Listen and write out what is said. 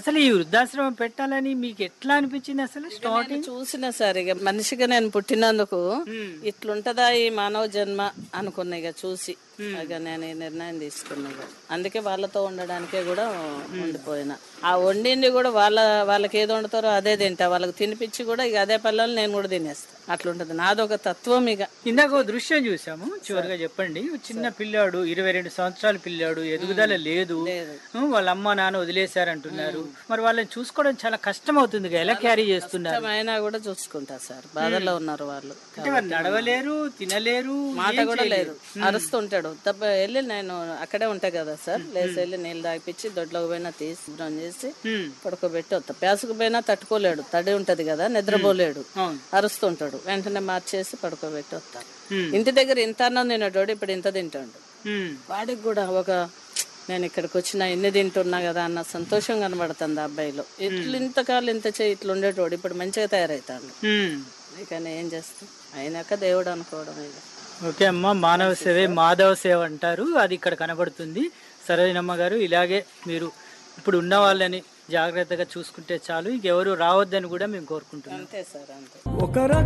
అసలు ఈ వృద్ధాశ్రమం పెట్టాలని మీకు ఎట్లా అనిపించింది అసలు స్టార్టింగ్ చూసిన సార్ ఇక మనిషిగా నేను పుట్టినందుకు ఇట్లుంటదా ఈ మానవ జన్మ అనుకున్నా ఇక చూసి ఇక నేను ఈ నిర్ణయం తీసుకున్నా ఇక అందుకే వాళ్ళతో ఉండడానికే కూడా ఉండిపోయినా ఆ వండింది కూడా వాళ్ళ వాళ్ళకి ఏది వండుతారో అదే తింటా వాళ్ళకి తినిపించి కూడా ఇక అదే పల్లెలు నేను కూడా తినేస్తా అట్లుంటది నాదొక తత్వం ఇక ఇందాక ఓ దృశ్యం చూసాము చివరిగా చెప్పండి ఓ చిన్న పిల్లాడు ఇరవై రెండు సంవత్సరాల పిల్లాడు ఎదుగుదల లేదు ఉం, వాళ్ళ అమ్మ నాన్న వదిలేశారంటున్నారు మరి వాళ్ళని చూసుకోవడం చాలా కష్టం అవుతుంది కదా, ఎలా క్యారీ చేస్తున్నారు అయినా కూడా చూసుకుంటా సార్ బాధల్లో ఉన్నారు వాళ్ళు అంటే మరి నడవలేరు తినలేరు మాట కూడా లేదు అరుస్తుంటాడు తప్ప వెళ్ళి నేను అక్కడే ఉంటా కదా సార్ లేచి వెళ్ళి నీళ్ళు తాగిపించి దొడ్లోకి పోయినా తీసి శుభ్రం చేసి ఉం. పడుకోబెట్టి వస్తా ప్యాసుకు పోయినా తట్టుకోలేడు తడి ఉంటది కదా నిద్రపోలేడు అవును. అరుస్తుంటాడు వెంటనే మార్చేసి పడుకోబెట్టి వస్తా ఉం. ఇంటి దగ్గర ఇంత అన్నం తినేటోడు ఇప్పుడు ఇంత తింటాడు ఉం. వాడికి కూడా ఒక నేను ఇక్కడికి వచ్చిన ఇన్ని తింటున్నా కదా అన్న సంతోషం కనబడుతుంది ఆ అబ్బాయిలో ఇట్లు ఇంతకాలం ఇంత చేయి ఇట్లా ఉండేటోడు ఇప్పుడు మంచిగా తయారవుతాడు ఉం. ఇక ఏం చేస్తాం అయినాక దేవుడు అనుకోవడం ఇక ఓకే అమ్మ మానవ సేవే మాధవ సేవ అంటారు అది ఇక్కడ కనబడుతుంది సరోజనమ్మ గారు ఇలాగే మీరు ఇప్పుడు ఉన్న వాళ్ళని జాగ్రత్తగా చూసుకుంటే చాలు ఇంకెవరు రావద్దని కూడా మేము కోరుకుంటున్నాం అంతే సార్ అంతే ఒక